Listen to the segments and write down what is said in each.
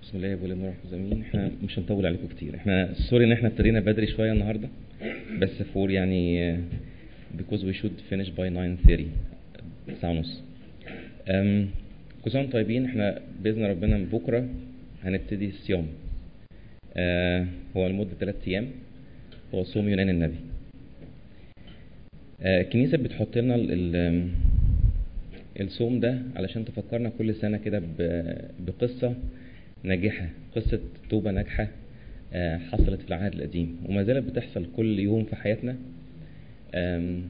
بسم الله والابن والروح القدس امين احنا مش هنطول عليكم كتير احنا سوري ان احنا ابتدينا بدري شويه النهارده بس فور يعني uh, because we should finish by 9:30 ساعه ونص أم، كل سنه وانتم طيبين احنا باذن ربنا من بكره هنبتدي الصيام آه هو لمده 3 ايام هو صوم يونان النبي آه، الكنيسه بتحط لنا ال- ال- الصوم ده علشان تفكرنا كل سنه كده ب- بقصه ناجحه قصه توبه ناجحه آه، حصلت في العهد القديم وما زالت بتحصل كل يوم في حياتنا آم،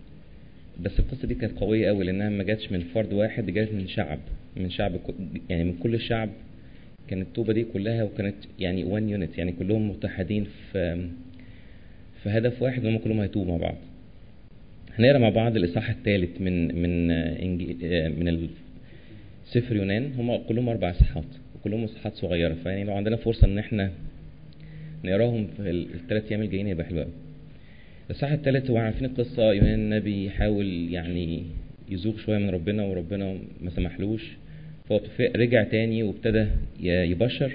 بس القصه دي كانت قويه قوي لانها ما جاتش من فرد واحد دي جات من شعب من شعب ك- يعني من كل الشعب كانت التوبه دي كلها وكانت يعني وان يونت يعني كلهم متحدين في في هدف واحد ان هم كلهم هيتوبوا مع بعض هنقرا مع بعض الاصحاح الثالث من من آه، إنجي- آه، من ال- سفر يونان هم كلهم اربع اصحاحات وكلهم اصحاحات صغيره فيعني لو عندنا فرصه ان احنا نقراهم في الثلاث ايام الجايين يبقى حلو قوي الإصحاح الثالث هو عارفين القصة يونان النبي يحاول يعني يزوغ شوية من ربنا وربنا ما سمحلوش فهو ف- رجع تاني وابتدى ي- يبشر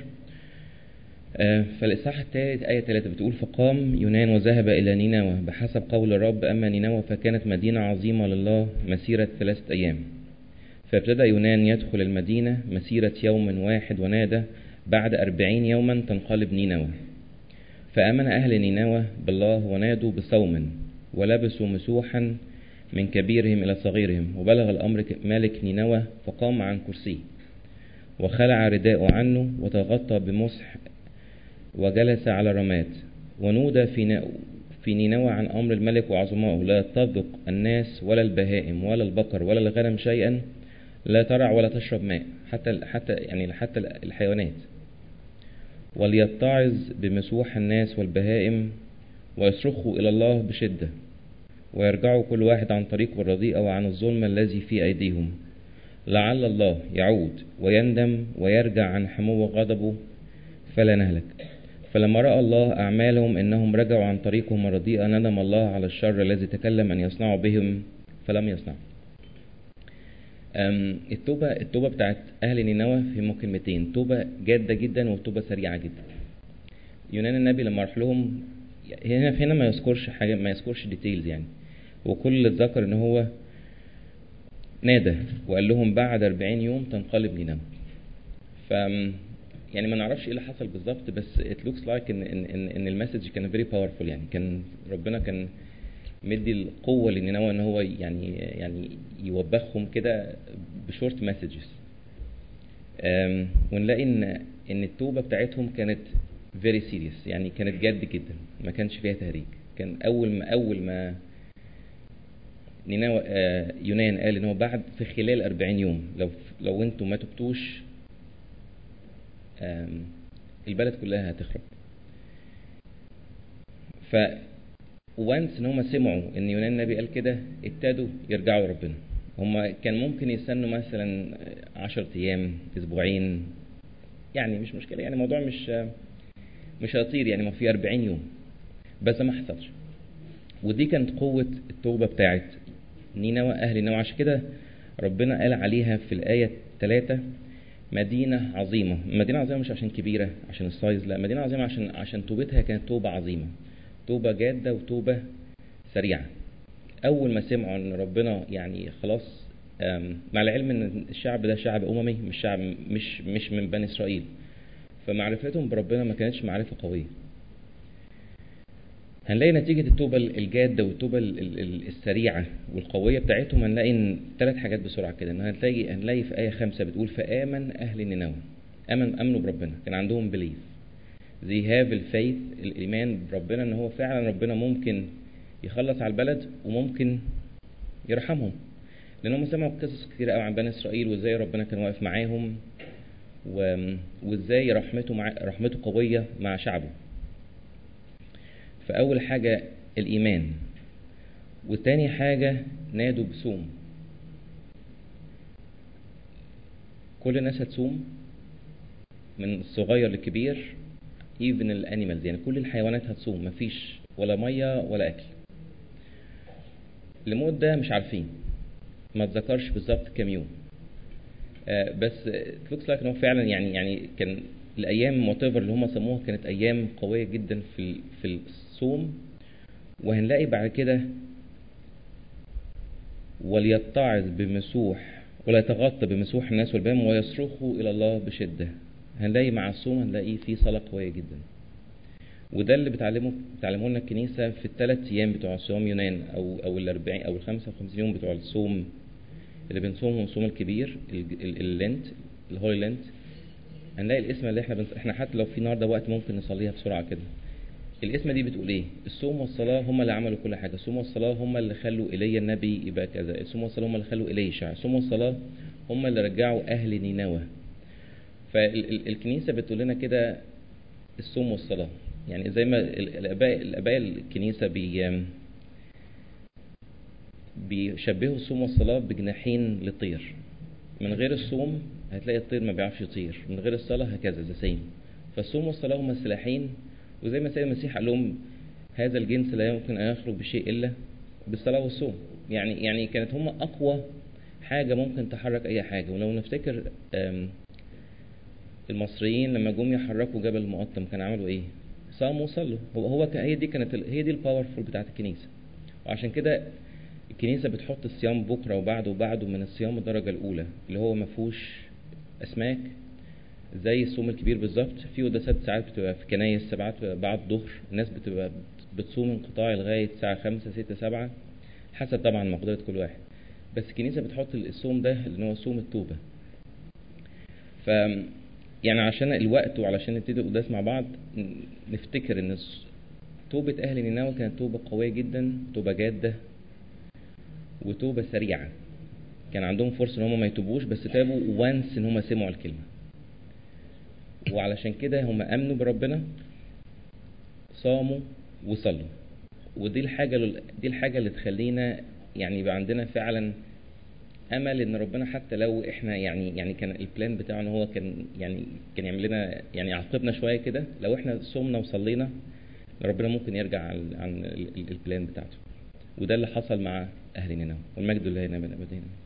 آه، فالإصحاح الثالث آية 3 بتقول فقام يونان وذهب إلى نينوى بحسب قول الرب أما نينوى فكانت مدينة عظيمة لله مسيرة ثلاثة أيام فابتدى يونان يدخل المدينة مسيرة يوم واحد ونادى بعد أربعين يوما تنقلب نينوى فآمن أهل نينوى بالله ونادوا بصوم ولبسوا مسوحا من كبيرهم إلى صغيرهم وبلغ الأمر ك- مالك نينوى فقام عن كرسيه وخلع رداءه عنه وتغطى بمسح وجلس على الرماد ونودى في نا- في نينوى عن أمر الملك وعظمائه لا يطبق الناس ولا البهائم ولا البقر ولا الغنم شيئا لا ترع ولا تشرب ماء حتى حتى يعني حتى الحيوانات وليتعظ بمسوح الناس والبهائم ويصرخوا إلى الله بشدة ويرجعوا كل واحد عن طريقه الرديئة وعن الظلم الذي في أيديهم لعل الله يعود ويندم ويرجع عن حمو غضبه فلا نهلك فلما رأى الله أعمالهم إنهم رجعوا عن طريقهم الرديئة ندم الله على الشر الذي تكلم أن يصنعوا بهم فلم يصنع أم، التوبة التوبة بتاعت أهل نينوى في كلمتين توبة جادة جدا وتوبة سريعة جدا يونان النبي لما راح لهم هنا هنا ما يذكرش حاجة ما يذكرش ديتيلز يعني وكل اللي اتذكر ان هو نادى وقال لهم بعد 40 يوم تنقلب نينوى ف يعني ما نعرفش ايه اللي حصل بالظبط بس it looks like ان ان ان, إن المسج كان very powerful يعني كان ربنا كان مدي القوه لنينوى ان هو يعني يعني يوبخهم كده بشورت مسجز ونلاقي ان ان التوبه بتاعتهم كانت فيري سيريس يعني كانت جد جدا ما كانش فيها تهريج كان اول ما اول ما نينوى آه، يونان قال ان هو بعد في خلال 40 يوم لو لو انتم ما تبتوش آم، البلد كلها هتخرب ف وانس ان هم سمعوا ان يونان النبي قال كده ابتدوا يرجعوا لربنا هم كان ممكن يستنوا مثلا 10 ايام اسبوعين يعني مش مشكله يعني الموضوع مش مش هيطير يعني ما في 40 يوم بس ما حصلش ودي كانت قوه التوبه بتاعت نينوى اهل نينوى عشان كده ربنا قال عليها في الايه 3 مدينة عظيمة مدينة عظيمة مش عشان كبيرة عشان السايز لا مدينة عظيمة عشان عشان توبتها كانت توبة عظيمة توبة جادة وتوبة سريعة أول ما سمعوا إن ربنا يعني خلاص أم، مع العلم إن الشعب ده شعب أممي مش شعب مش مش من بني إسرائيل فمعرفتهم بربنا ما كانتش معرفة قوية هنلاقي نتيجة التوبة الجادة والتوبة ال- ال- ال- السريعة والقوية بتاعتهم هنلاقي إن ثلاث حاجات بسرعة كده إن هنلاقي هنلاقي في آية خمسة بتقول فآمن أهل نينوى آمن آمنوا بربنا كان عندهم بليف they have الفيث الإيمان بربنا إن هو فعلا ربنا ممكن يخلص على البلد وممكن يرحمهم لأن هم سمعوا قصص كتير قوي عن بني إسرائيل وإزاي ربنا كان واقف معاهم و... وإزاي رحمته مع... رحمته قوية مع شعبه فأول حاجة الإيمان وتاني حاجة نادوا بصوم كل الناس هتصوم من الصغير للكبير even الانيمالز يعني كل الحيوانات هتصوم مفيش ولا ميه ولا اكل لمدة مش عارفين ما تذكرش بالظبط كام يوم آه، بس لوكس لايك ان هو فعلا يعني يعني كان الايام وات اللي هم سموها كانت ايام قويه جدا في ال- في الصوم وهنلاقي بعد كده وليتعظ بمسوح ولا يتغطى بمسوح الناس والبام ويصرخوا الى الله بشده هنلاقي مع الصوم هنلاقي في صلاه قويه جدا وده اللي بتعلمه بتعلمه لنا الكنيسه في الثلاث ايام بتوع صوم يونان او او ال 40 او ال 55 يوم بتوع الصوم اللي بنصومهم الصوم الكبير ال- ال- اللينت الهولي لينت هنلاقي الاسم اللي احنا بنص... احنا حتى لو في النهارده وقت ممكن نصليها بسرعه كده الاسم دي بتقول ايه الصوم والصلاه هم اللي عملوا كل حاجه الصوم والصلاه هم اللي خلوا ايليا النبي يبقى كذا الصوم والصلاه هم اللي خلوا ايليشع الصوم والصلاه هم اللي رجعوا اهل نينوى فالكنيسه بتقول لنا كده الصوم والصلاه يعني زي ما ال- الاباء الاباء الكنيسه بي بيشبهوا الصوم والصلاه بجناحين للطير من غير الصوم هتلاقي الطير ما بيعرفش يطير من غير الصلاه هكذا ذا سيم فالصوم والصلاه هما سلاحين وزي ما سيد المسيح قال لهم هذا الجنس لا يمكن ان يخرج بشيء الا بالصلاه والصوم يعني يعني كانت هما اقوى حاجه ممكن تحرك اي حاجه ولو نفتكر آم، المصريين لما جم يحركوا جبل المقطم كان عملوا ايه صاموا وصلوا هو هو ك- هي دي كانت ال- هي دي الباورفول بتاعت الكنيسه وعشان كده الكنيسه بتحط الصيام بكره وبعده وبعده من الصيام الدرجه الاولى اللي هو ما فيهوش اسماك زي الصوم الكبير بالظبط في قداسات ساعات بتبقى في كنايس ساعات بعد الظهر الناس بتبقى بتصوم انقطاعي لغايه الساعه 5 6 7 حسب طبعا مقدره كل واحد بس الكنيسه بتحط الصوم ده اللي هو صوم التوبه ف يعني عشان الوقت وعلشان نبتدي القداس مع بعض ن- نفتكر ان الص- توبة أهل نينوى كانت توبة قوية جدا توبة جادة وتوبة سريعة كان عندهم فرصة ان هم ما يتوبوش بس تابوا وانس ان هم سمعوا الكلمة وعلشان كده هم امنوا بربنا صاموا وصلوا ودي الحاجة لل- دي الحاجة اللي تخلينا يعني يبقى عندنا فعلا امل ان ربنا حتى لو احنا يعني يعني كان البلان بتاعنا هو كان يعني كان يعمل لنا يعني يعاقبنا شويه كده لو احنا صمنا وصلينا ربنا ممكن يرجع عن عن ال- ال- البلان بتاعته وده اللي حصل مع اهل نينوى والمجد لله نبي الابدين